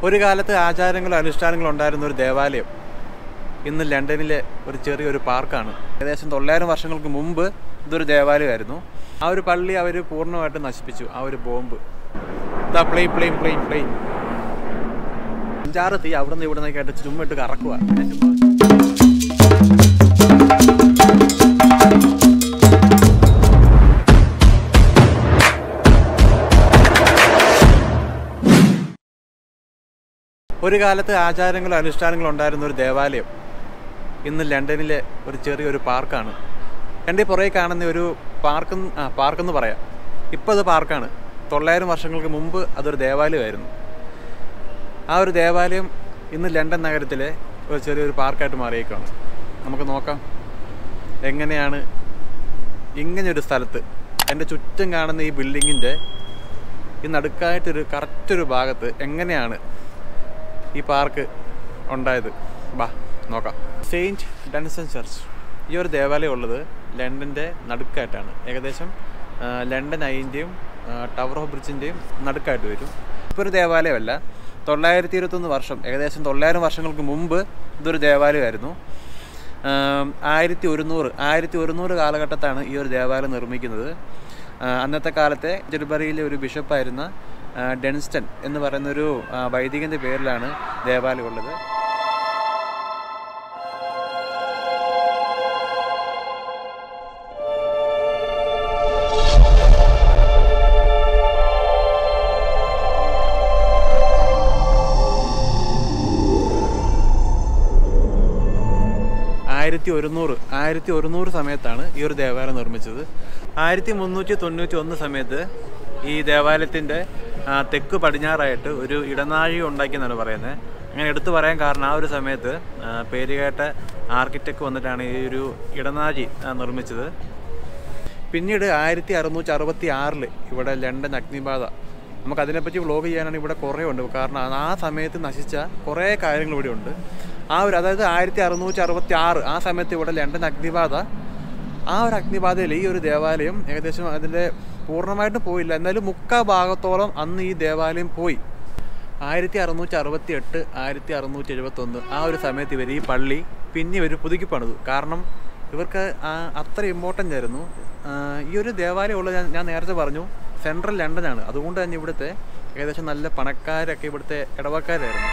ഒരു കാലത്ത് ആചാരങ്ങളും അനുഷ്ഠാനങ്ങളും ഉണ്ടായിരുന്ന ഒരു ദേവാലയം ഇന്ന് ലണ്ടനിലെ ഒരു ചെറിയൊരു പാർക്കാണ് ഏകദേശം തൊള്ളായിരം വർഷങ്ങൾക്ക് മുമ്പ് ഇതൊരു ദേവാലയമായിരുന്നു ആ ഒരു പള്ളി അവർ പൂർണ്ണമായിട്ട് നശിപ്പിച്ചു ആ ഒരു ബോംബ് ഇതാ പ്ലെയിൻ പ്ലെയിൻ പ്ലെയിൻ പ്ലെയിൻ അഞ്ചാറ് തീ അവിടെ നിന്ന് ഇവിടെ നിന്നൊക്കെ ആയിട്ട് ചുമ്മാ ഇട്ട് കറക്കുക ഞാൻ ചുമ്മാ ഒരു കാലത്ത് ആചാരങ്ങളും അനുഷ്ഠാനങ്ങളും ഉണ്ടായിരുന്ന ഒരു ദേവാലയം ഇന്ന് ലണ്ടനിലെ ഒരു ചെറിയൊരു പാർക്കാണ് എൻ്റെ പുറകെ കാണുന്ന ഒരു പാർക്ക് ആ പാർക്കെന്ന് പറയാം ഇപ്പോൾ അത് പാർക്കാണ് തൊള്ളായിരം വർഷങ്ങൾക്ക് മുമ്പ് അതൊരു ദേവാലയമായിരുന്നു ആ ഒരു ദേവാലയം ഇന്ന് ലണ്ടൻ നഗരത്തിലെ ഒരു ചെറിയൊരു പാർക്കായിട്ട് മാറിയേക്കാണ് നമുക്ക് നോക്കാം എങ്ങനെയാണ് ഇങ്ങനെയൊരു സ്ഥലത്ത് എൻ്റെ ചുറ്റും കാണുന്ന ഈ ബിൽഡിങ്ങിൻ്റെ ഈ നടുക്കായിട്ടൊരു കറക്റ്റൊരു ഭാഗത്ത് എങ്ങനെയാണ് ഈ പാർക്ക് ഉണ്ടായത് ബാ നോക്കാം സെയിൻറ്റ് ഡെൻസൺ ചർച്ച് ഈ ഒരു ദേവാലയം ഉള്ളത് ലണ്ടൻ്റെ നടുക്കായിട്ടാണ് ഏകദേശം ആ, ലണ്ടൻ ഐൻ്റെയും ടവർ ഓഫ് ബ്രിഡ്ജിൻ്റെയും നടുക്കായിട്ട് വരും ഇപ്പോൾ ഒരു ദേവാലയമല്ല തൊള്ളായിരത്തി ഇരുപത്തൊന്ന് വർഷം ഏകദേശം തൊള്ളായിരം വർഷങ്ങൾക്ക് മുമ്പ് ഇതൊരു ദേവാലയമായിരുന്നു ആം, ആയിരത്തി ഒരുന്നൂറ് ആയിരത്തി ഒരുന്നൂറ് കാലഘട്ടത്താണ് ഈ ഒരു ദേവാലയം നിർമ്മിക്കുന്നത് ആ, അന്നത്തെ കാലത്തെ ജെർബറിയിലെ ഒരു ബിഷപ്പായിരുന്ന ആ, ഡെൻസ്റ്റൺ എന്ന് പറയുന്നൊരു ആ, വൈദികൻ്റെ പേരിലാണ് ദേവാലയം ഉള്ളത് ആയിരത്തി ഒരുന്നൂറ് ആയിരത്തി ഒരുന്നൂറ് സമയത്താണ് ഈ ഒരു ദേവാലയം നിർമ്മിച്ചത് ആയിരത്തി മുന്നൂറ്റി തൊണ്ണൂറ്റി ഒന്ന് സമയത്ത് ഈ ദേവാലയത്തിൻ്റെ ആ, തെക്ക് പടിഞ്ഞാറായിട്ട് ഒരു ഇടനാഴി ഉണ്ടാക്കിയെന്നാണ് പറയുന്നത് അങ്ങനെ എടുത്തു പറയാൻ കാരണം ആ ഒരു സമയത്ത് ആ, പേരുകേട്ട ആർക്കിടെക്ട് വന്നിട്ടാണ് ഈ ഒരു ഇടനാഴി ആ, നിർമ്മിച്ചത് പിന്നീട് ആയിരത്തി അറുന്നൂറ്റി അറുപത്തി ആറിൽ ഇവിടെ ലണ്ടൻ അഗ്നിബാധ നമുക്ക് അതിനെപ്പറ്റി വ്ളോഗ് ചെയ്യാനാണ് ഇവിടെ കുറേ ഉണ്ട് കാരണം ആ സമയത്ത് നശിച്ച കുറേ കാര്യങ്ങൾ ഇവിടെ ഉണ്ട് ആ ഒരു അതായത് ആയിരത്തി അറുന്നൂറ്റി അറുപത്തി ആറ് ആ സമയത്ത് ഇവിടെ ലണ്ടൻ അഗ്നിബാധ ആ ഒരു അഗ്നിബാധയിൽ ഈ ഒരു ദേവാലയം ഏകദേശം അതിൻ്റെ പൂർണ്ണമായിട്ടും പോയില്ല എന്നാലും മുക്കാ ഭാഗത്തോളം അന്ന് ഈ ദേവാലയം പോയി ആയിരത്തി അറുന്നൂറ്റി അറുപത്തി എട്ട് ആയിരത്തി അറുന്നൂറ്റി എഴുപത്തൊന്ന് ആ ഒരു സമയത്ത് ഇവർ ഈ പള്ളി പിന്നെ ഇവർ പുതുക്കി പണിതു കാരണം ഇവർക്ക് ആ അത്ര ഇമ്പോർട്ടൻ്റ് ആയിരുന്നു ആ, ഈ ഒരു ദേവാലയം ഉള്ളത് ഞാൻ ഞാൻ നേരത്തെ പറഞ്ഞു സെൻട്രൽ ലണ്ടനാണ് അതുകൊണ്ട് തന്നെ ഇവിടുത്തെ ഏകദേശം നല്ല പണക്കാരൊക്കെ ഇവിടുത്തെ ഇടവക്കാരായിരുന്നു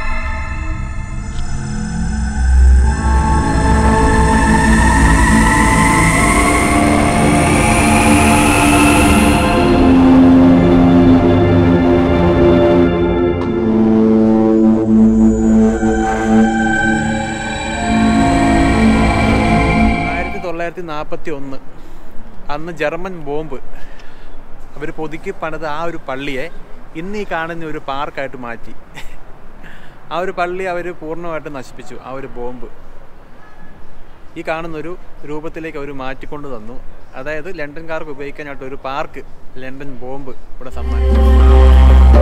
ആയിരത്തി തൊള്ളായിരത്തി നാൽപ്പത്തി ഒന്ന് അന്ന് ജർമ്മൻ ബോംബ് അവർ പൊതുക്കി പണിത ആ ഒരു പള്ളിയെ ഇന്ന് ഈ കാണുന്ന ഒരു പാർക്കായിട്ട് മാറ്റി ആ ഒരു പള്ളി അവർ പൂർണ്ണമായിട്ട് നശിപ്പിച്ചു ആ ഒരു ബോംബ് ഈ കാണുന്ന ഒരു രൂപത്തിലേക്ക് അവർ മാറ്റിക്കൊണ്ട് തന്നു അതായത് ലണ്ടൻകാർക്ക് ഉപയോഗിക്കാനായിട്ട് ഒരു പാർക്ക് ലണ്ടൻ ബോംബ് ഇവിടെ സമ്മാനിച്ചു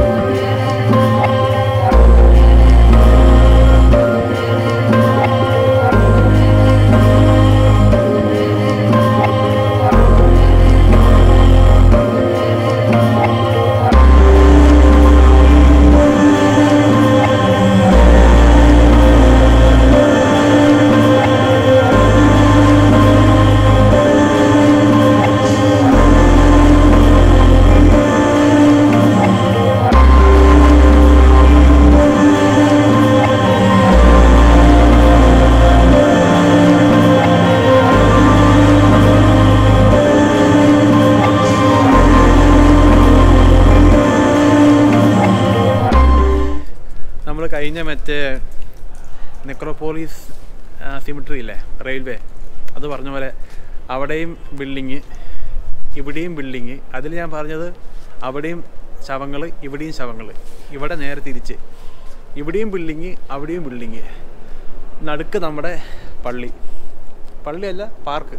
നമ്മൾ കഴിഞ്ഞ മറ്റേ നെക്രോപോളിസ് സിമിട്രി ഇല്ലേ റെയിൽവേ അത് പറഞ്ഞ പോലെ അവിടെയും ബിൽഡിങ് ഇവിടെയും ബിൽഡിങ് അതിൽ ഞാൻ പറഞ്ഞത് അവിടെയും ശവങ്ങൾ ഇവിടെയും ശവങ്ങൾ ഇവിടെ നേരെ തിരിച്ച് ഇവിടെയും ബിൽഡിങ് അവിടെയും ബിൽഡിങ് നടുക്ക് നമ്മുടെ പള്ളി പള്ളിയല്ല പാർക്ക്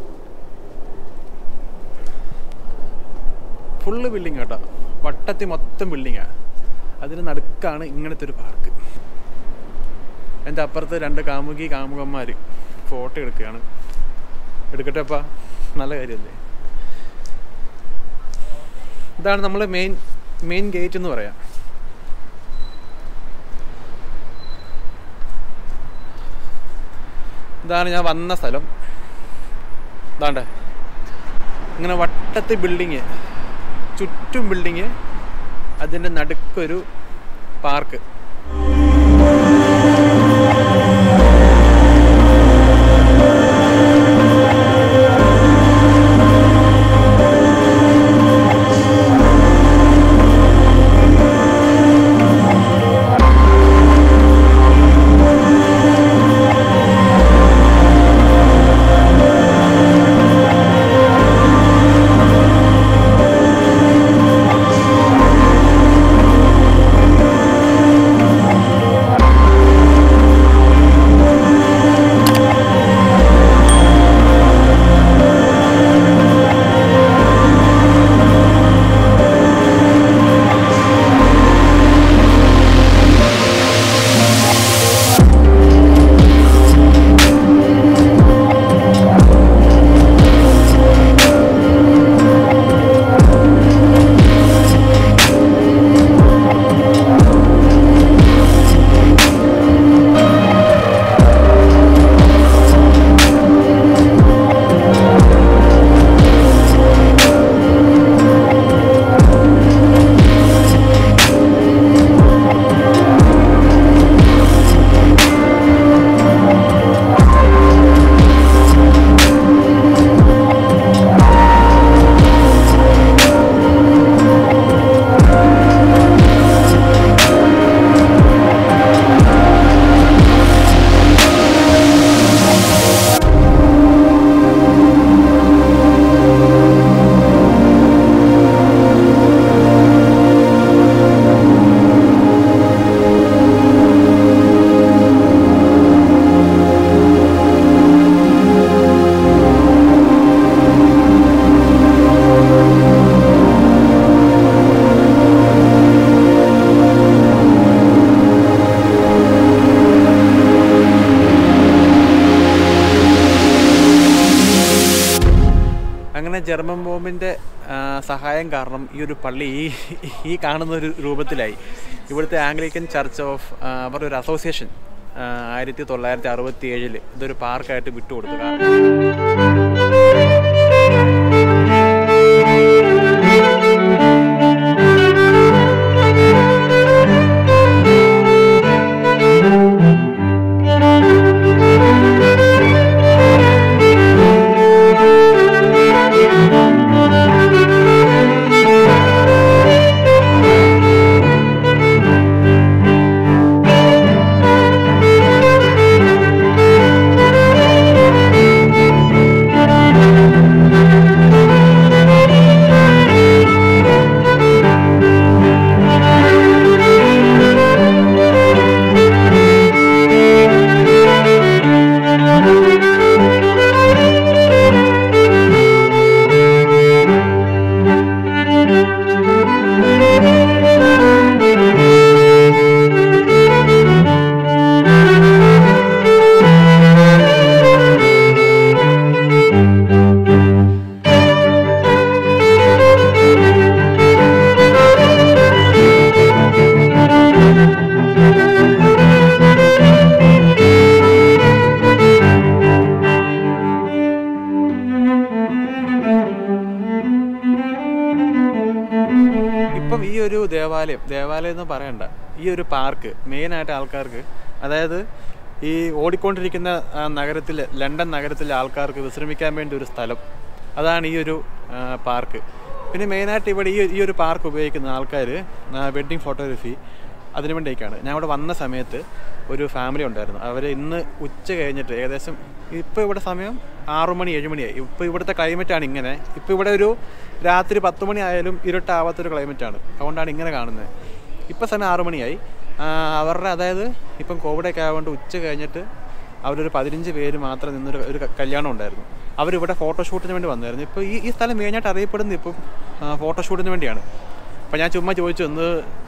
ഫുള്ള് ബിൽഡിങ് കേട്ടോ വട്ടത്തിൽ മൊത്തം ബിൽഡിങ്ങാണ് അതിന് നടുക്കാണ് ഇങ്ങനത്തെ ഒരു പാർക്ക് എൻ്റെ അപ്പുറത്ത് രണ്ട് കാമുകി കാമുകന്മാർ ഫോട്ടോ എടുക്കുകയാണ് എടുക്കട്ടെപ്പാ നല്ല കാര്യമല്ലേ ഇതാണ് നമ്മൾ മെയിൻ മെയിൻ ഗേറ്റ് എന്ന് പറയാം ഇതാണ് ഞാൻ വന്ന സ്ഥലം ഇതാണ്ട് ഇങ്ങനെ വട്ടത്ത് ബിൽഡിങ് ചുറ്റും ബിൽഡിങ് അതിൻ്റെ നടുക്കൊരു പാർക്ക് അങ്ങനെ ജർമ്മൻ ബോംബിൻ്റെ സഹായം കാരണം ഈ ഒരു പള്ളി ഈ ഈ കാണുന്ന ഒരു രൂപത്തിലായി ഇവിടുത്തെ ആംഗ്ലിക്കൻ ചർച്ച് ഓഫ് അവരുടെ ഒരു അസോസിയേഷൻ ആയിരത്തി തൊള്ളായിരത്തി അറുപത്തി ഏഴിൽ ഇതൊരു പാർക്കായിട്ട് വിട്ടുകൊടുത്തു കാരണം ഇപ്പം ഈ ഒരു ദേവാലയം ദേവാലയം എന്ന് പറയണ്ട ഈ ഒരു പാർക്ക് മെയിനായിട്ട് ആൾക്കാർക്ക് അതായത് ഈ ഓടിക്കൊണ്ടിരിക്കുന്ന ആ നഗരത്തിൽ ലണ്ടൻ നഗരത്തിലെ ആൾക്കാർക്ക് വിശ്രമിക്കാൻ വേണ്ടി ഒരു സ്ഥലം അതാണ് ഈ ഒരു ആ, പാർക്ക് പിന്നെ മെയിനായിട്ട് ഇവിടെ ഈ ഈ ഒരു പാർക്ക് ഉപയോഗിക്കുന്ന ആൾക്കാർ വെഡ്ഡിങ് ഫോട്ടോഗ്രാഫി അതിനു വേണ്ടിയൊക്കെയാണ് ഞാൻ ഇവിടെ വന്ന സമയത്ത് ഒരു ഫാമിലി ഉണ്ടായിരുന്നു അവർ ഇന്ന് ഉച്ച കഴിഞ്ഞിട്ട് ഏകദേശം ഇപ്പോൾ ഇവിടെ സമയം ആറു മണി ഏഴ് മണിയായി ഇപ്പോൾ ഇവിടുത്തെ ക്ലൈമറ്റാണ് ഇങ്ങനെ ഇപ്പോൾ ഇവിടെ ഒരു രാത്രി പത്ത് മണി ആയാലും ഇരുട്ടാവാത്തൊരു ക്ലൈമറ്റാണ് അതുകൊണ്ടാണ് ഇങ്ങനെ കാണുന്നത് ഇപ്പോൾ സമയം ആറു മണിയായി ആ, അവരുടെ അതായത് ഇപ്പം കോവിഡൊക്കെ ആയതുകൊണ്ട് ഉച്ച കഴിഞ്ഞിട്ട് അവരൊരു പതിനഞ്ച് പേര് മാത്രം നിന്നൊരു ഒരു ക- കല്യാണം ഉണ്ടായിരുന്നു അവരിവിടെ ഫോട്ടോഷൂട്ടിന് വേണ്ടി വന്നായിരുന്നു ഇപ്പോൾ ഈ ഈ സ്ഥലം മെയിനായിട്ട് അറിയപ്പെടുന്നത് ഇപ്പം ഫോട്ടോഷൂട്ടിന് വേണ്ടിയാണ് അപ്പോൾ ഞാൻ ചുമ്മാ ചോദിച്ചു ഒന്ന്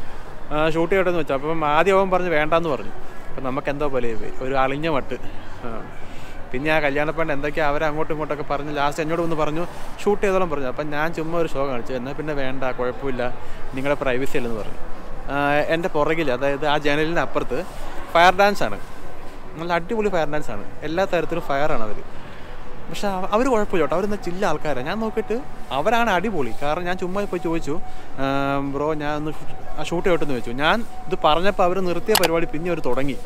ഷൂട്ട് ചെയ്യട്ടെന്ന് വെച്ചു അപ്പം ആദ്യം അവൻ പറഞ്ഞു വേണ്ടാന്ന് പറഞ്ഞു അപ്പം നമുക്ക് എന്തോ പോലെ ആയി പോയി. ഒരു അളിഞ്ഞ മട്ട് ആ. പിന്നെ ആ കല്യാണപ്പെണ്ണ് എന്തൊക്കെയാ അവരെ അങ്ങോട്ടും ഇങ്ങോട്ടൊക്കെ പറഞ്ഞ് ലാസ്റ്റ് എന്നോട് ഒന്ന് പറഞ്ഞു ഷൂട്ട് ചെയ്തോളം പറഞ്ഞു അപ്പം ഞാൻ ചുമ്മാ ഒരു ഷോ കാണിച്ചു എന്നാൽ പിന്നെ വേണ്ട കുഴപ്പമില്ല നിങ്ങളുടെ പ്രൈവസി അല്ലെന്ന് പറഞ്ഞു ആ, എൻ്റെ പുറകിൽ അതായത് ആ ജനലിന് അപ്പുറത്ത് ഫയർ ഡാൻസ് ആണ് നല്ല അടിപൊളി ഫയർ ഡാൻസ് ആണ് എല്ലാ തരത്തിലും ഫയറാണ് അവർ പക്ഷെ അവർ കുഴപ്പമില്ല കേട്ടോ അവരെന്താ ചില്ല ആൾക്കാരാണ് ഞാൻ നോക്കിയിട്ട് അവരാണ് അടിപൊളി കാരണം ഞാൻ ചുമ്മാ പോയി ചോദിച്ചു ബ്രോ ഞാൻ ഒന്ന് ഷൂട്ട് ചെയ്യട്ടെന്ന് ചോദിച്ചു ഞാൻ ഇത് പറഞ്ഞപ്പോൾ അവർ നിർത്തിയ പരിപാടി പിന്നെ അവർ തുടങ്ങി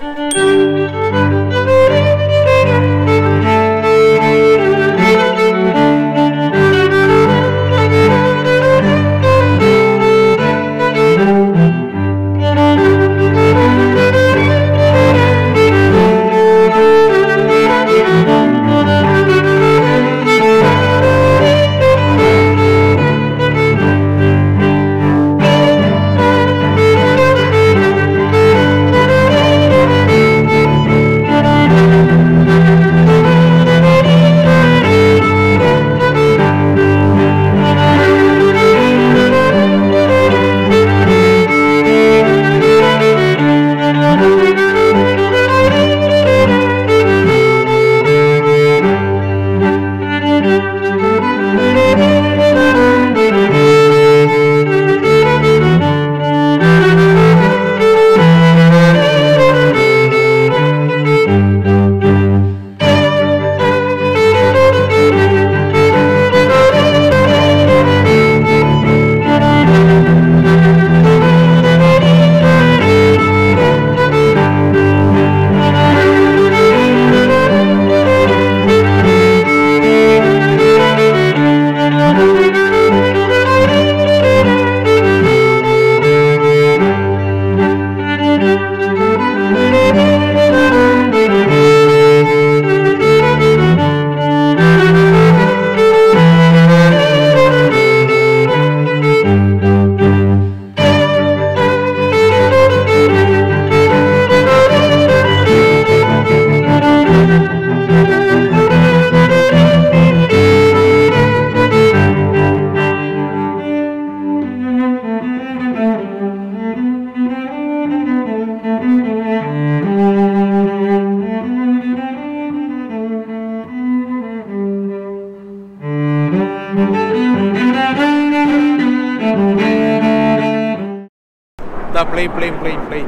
ദാ plane plane plane plane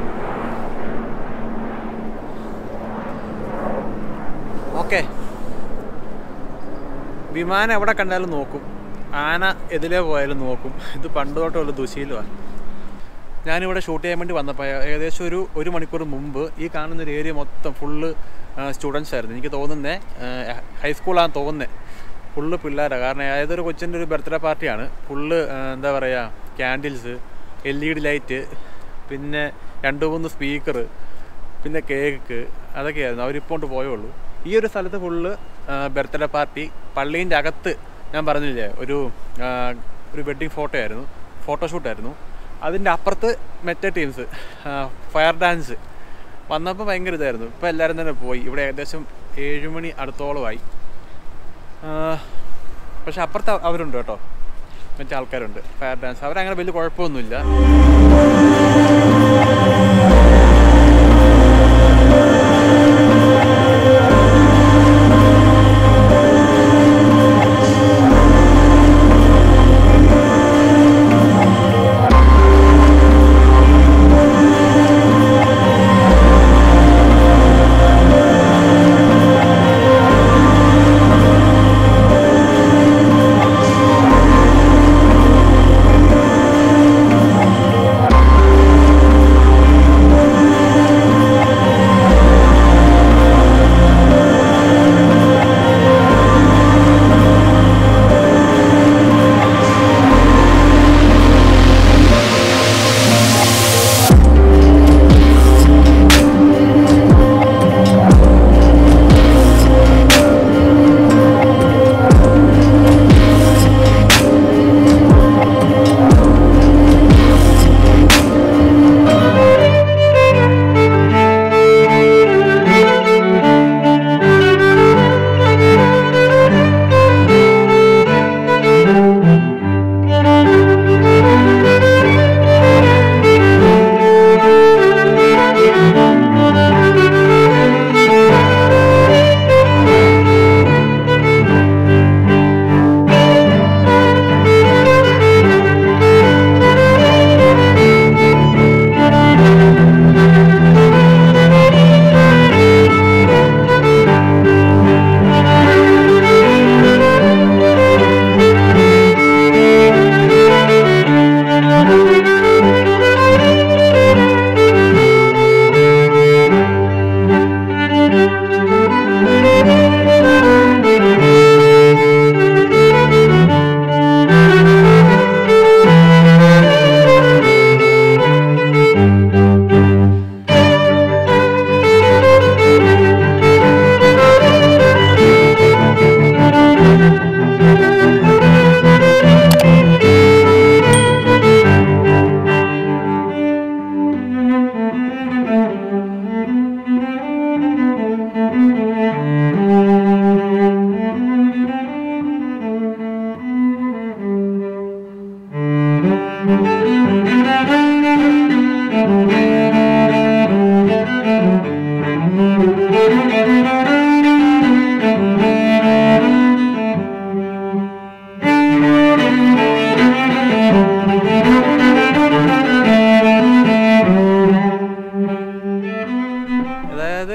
okay വിമാനം എവിടെ കണ്ടാലും നോക്കും ആന എതിലേ പോയാലും നോക്കും ഇത് പണ്ട് തൊട്ടുള്ള ദുശീലമാണ് ഞാനിവിടെ ഷൂട്ട് ചെയ്യാൻ വേണ്ടി വന്നപ്പോൾ ഏകദേശം ഒരു ഒരു മണിക്കൂർ മുമ്പ് ഈ കാണുന്ന ഒരു ഏരിയ മൊത്തം ഫുള്ള് സ്റ്റുഡൻസ് ആയിരുന്നു എനിക്ക് തോന്നുന്നത് ഹൈസ്കൂളാണെന്ന് തോന്നുന്നത് ഫുള്ള് പിള്ളേരാണ് കാരണം ഏതൊരു കൊച്ചിൻ്റെ ഒരു ബർത്ത്ഡേ പാർട്ടിയാണ് ഫുള്ള് എന്താ പറയുക candles L E D light പിന്നെ രണ്ട് മൂന്ന് സ്പീക്കർ പിന്നെ കേക്ക് അതൊക്കെയായിരുന്നു അവരിപ്പോൾ കൊണ്ട് പോയുള്ളൂ ഈ ഒരു സ്ഥലത്ത് ഫുള്ള് ബർത്ത്ഡേ പാർട്ടി പള്ളീൻ്റെ അകത്ത് ഞാൻ പറഞ്ഞില്ലേ ഒരു ആ, ഒരു വെഡ്ഡിങ് ഫോട്ടോ ആയിരുന്നു ഫോട്ടോഷൂട്ടായിരുന്നു അതിൻ്റെ അപ്പുറത്ത് മറ്റേ ടീംസ് ഫയർ ഡാൻസ് വന്നപ്പോൾ ഭയങ്കര ഇതായിരുന്നു ഇപ്പോൾ എല്ലാവരും തന്നെ പോയി ഇവിടെ ഏകദേശം ഏഴ് മണി അടുത്തോളമായി ആ, പക്ഷെ അപ്പുറത്ത് അവരുണ്ട് കേട്ടോ മറ്റേ ആൾക്കാരുണ്ട് ഫയർ ഡാൻസ് അവരങ്ങനെ വലിയ കുഴപ്പമൊന്നുമില്ല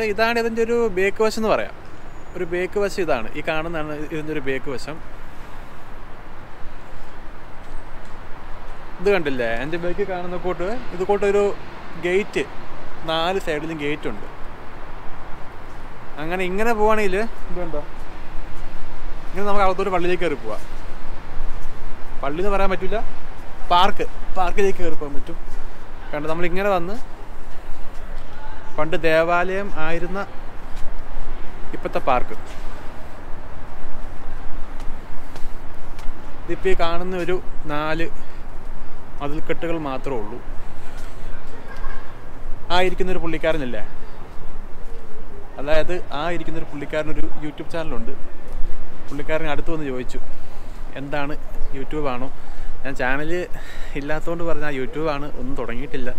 ഇതാണ് ഇതിൻ്റെ ഒരു ബേക്ക് വശം എന്ന് പറയാം ഒരു ബേക്ക് വശം ഇതാണ് ഈ കാണുന്നതാണ് ഇതിൻ്റെ ഒരു ബേക്ക് വശം ഇത് കണ്ടില്ലേ എൻ്റെ ബേക്കിൽ കാണുന്ന കൂട്ട് ഇത് കൂട്ടൊരു ഗേറ്റ് നാല് സൈഡിലും ഗേറ്റ് ഉണ്ട് അങ്ങനെ ഇങ്ങനെ പോവാണെങ്കിൽ ഇതുണ്ടോ ഇങ്ങനെ നമുക്ക് അകത്തോട്ട് പള്ളിയിലേക്ക് കയറി പോവാം പള്ളി എന്ന് പറയാൻ പറ്റില്ല പാർക്ക് പാർക്കിലേക്ക് കയറി പോകാൻ പറ്റും കണ്ട് നമ്മൾ ഇങ്ങനെ വന്ന് പണ്ട് ദേവാലയം ആയിരുന്ന ഇപ്പോഴത്തെ പാർക്ക് ഇതിപ്പോൾ ഈ കാണുന്ന ഒരു നാല് മതിൽക്കെട്ടുകൾ മാത്രമേ ഉള്ളൂ ആ ഇരിക്കുന്ന ഒരു പുള്ളിക്കാരനില്ലേ അതായത് ആ ഇരിക്കുന്ന ഒരു പുള്ളിക്കാരനൊരു യൂട്യൂബ് ചാനലുണ്ട് പുള്ളിക്കാരൻ അടുത്ത് വന്ന് ചോദിച്ചു എന്താണ് യൂട്യൂബാണോ ഞാൻ ചാനൽ ഇല്ലാത്തതുകൊണ്ട് പറഞ്ഞാൽ യൂട്യൂബാണ് ഒന്നും തുടങ്ങിയിട്ടില്ല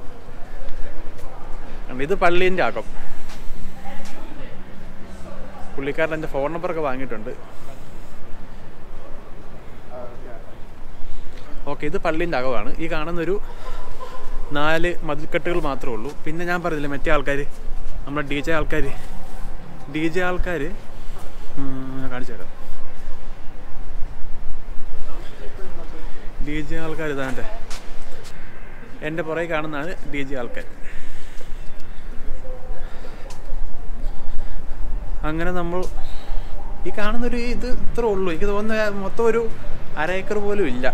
കാരണം ഇത് പള്ളീൻ്റെ അകം പുള്ളിക്കാരൻ എൻ്റെ ഫോൺ നമ്പറൊക്കെ വാങ്ങിയിട്ടുണ്ട് ഓക്കെ ഇത് പള്ളീൻ്റെ അകമാണ് ഈ കാണുന്നൊരു നാല് മതിൽക്കെട്ടുകൾ മാത്രമേ ഉള്ളൂ പിന്നെ ഞാൻ പറഞ്ഞില്ലേ മറ്റേ ആൾക്കാർ നമ്മുടെ ഡി ജെ ആൾക്കാർ ഡി ജെ ആൾക്കാർ ഞാൻ കാണിച്ചു തരാം ഡി ജെ ആൾക്കാർ ഇതാണ്ട് എൻ്റെ പുറകെ കാണുന്നതാണ് ഡി ജെ ആൾക്കാർ അങ്ങനെ നമ്മൾ ഈ കാണുന്നൊരു ഇത് ഇത്ര ഉള്ളൂ എനിക്ക് തോന്നുന്ന മൊത്തം ഒരു അര ഏക്കർ പോലും ഇല്ല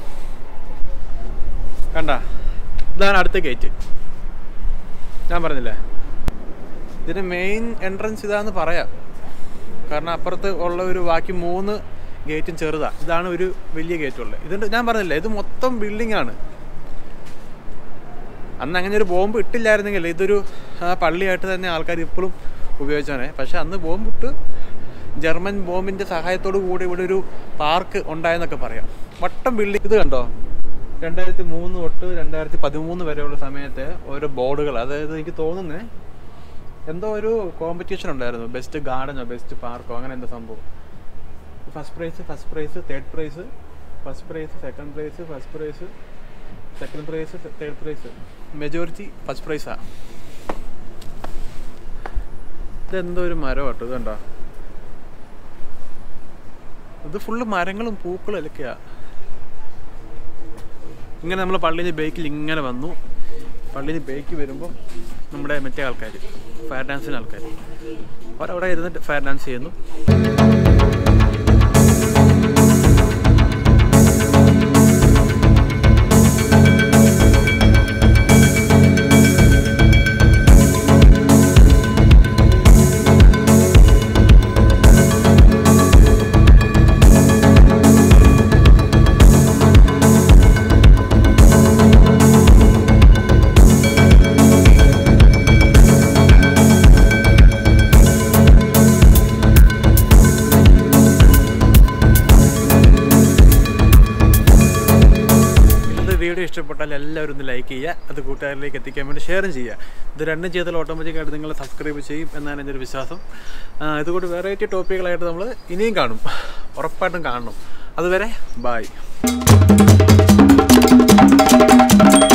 കണ്ട ഇതാണ് അടുത്ത ഗേറ്റ് ഞാൻ പറഞ്ഞില്ലേ ഇതിൻ്റെ മെയിൻ എൻട്രൻസ് ഇതാന്ന് പറയാം കാരണം അപ്പുറത്ത് ഉള്ള ഒരു ബാക്കി മൂന്ന് ഗേറ്റും ചെറുതാ ഇതാണ് ഒരു വലിയ ഗേറ്റ് ഉള്ളത് ഇതിൻ്റെ ഞാൻ പറഞ്ഞില്ലേ ഇത് മൊത്തം ബിൽഡിംഗ് ആണ് അന്ന് അങ്ങനെ ഒരു ബോംബ് ഇട്ടില്ലായിരുന്നെങ്കിൽ ഇതൊരു ആ, പള്ളിയായിട്ട് തന്നെ ആൾക്കാർ ഇപ്പോഴും ഉപയോഗിച്ചാണ് പക്ഷെ അന്ന് ബോംബ് ഇട്ട് ജർമ്മൻ ബോംബിൻ്റെ സഹായത്തോടു കൂടി ഇവിടെ ഒരു പാർക്ക് ഉണ്ടായെന്നൊക്കെ പറയാം വട്ടം ബിൽഡിംഗ് ഇത് കണ്ടോ രണ്ടായിരത്തി മൂന്ന് തൊട്ട് രണ്ടായിരത്തി പതിമൂന്ന് വരെയുള്ള സമയത്ത് ഓരോ ബോർഡുകൾ അതായത് എനിക്ക് തോന്നുന്നത് എന്തോ ഒരു കോമ്പറ്റീഷൻ ഉണ്ടായിരുന്നു ബെസ്റ്റ് ഗാർഡനോ ബെസ്റ്റ് പാർക്കോ അങ്ങനെ എന്തോ സംഭവം first prize first prize third prize first prize second prize first prize second prize third prize majority first പ്രൈസാ ഇതെന്തോ ഒരു മരം കേട്ടോ ഇത് കണ്ടോ ഇത് ഫുള്ള് മരങ്ങളും പൂക്കളും ഒക്കെയാ ഇങ്ങനെ നമ്മൾ പള്ളിയിൽ ബേക്കിൽ ഇങ്ങനെ വന്നു പള്ളിയിൽ ബേക്ക് വരുമ്പോൾ നമ്മുടെ മറ്റേ ആൾക്കാർ ഫയർ ഡാൻസിന് ആൾക്കാർ അവരവിടെ ഇരുന്നിട്ട് ഫയർ ഡാൻസ് ചെയ്യുന്നു ഇന്നത്തെ വീഡിയോ ഇഷ്ടപ്പെട്ടാൽ എല്ലാവരും ഒന്ന് ലൈക്ക് ചെയ്യുക അത് കൂട്ടുകാരിലേക്ക് എത്തിക്കാൻ വേണ്ടി ഷെയറും ചെയ്യുക ഇത് രണ്ടും ചെയ്താൽ ഓട്ടോമാറ്റിക്കായിട്ട് നിങ്ങൾ സബ്സ്ക്രൈബ് ചെയ്യും എന്നാണ് എൻ്റെ ഒരു വിശ്വാസം ആ, ഇതുകൂടി വെറൈറ്റി ടോപ്പിക്കുകളായിട്ട് നമ്മൾ ഇനിയും കാണും ഉറപ്പായിട്ടും കാണണം അതുവരെ ബായ്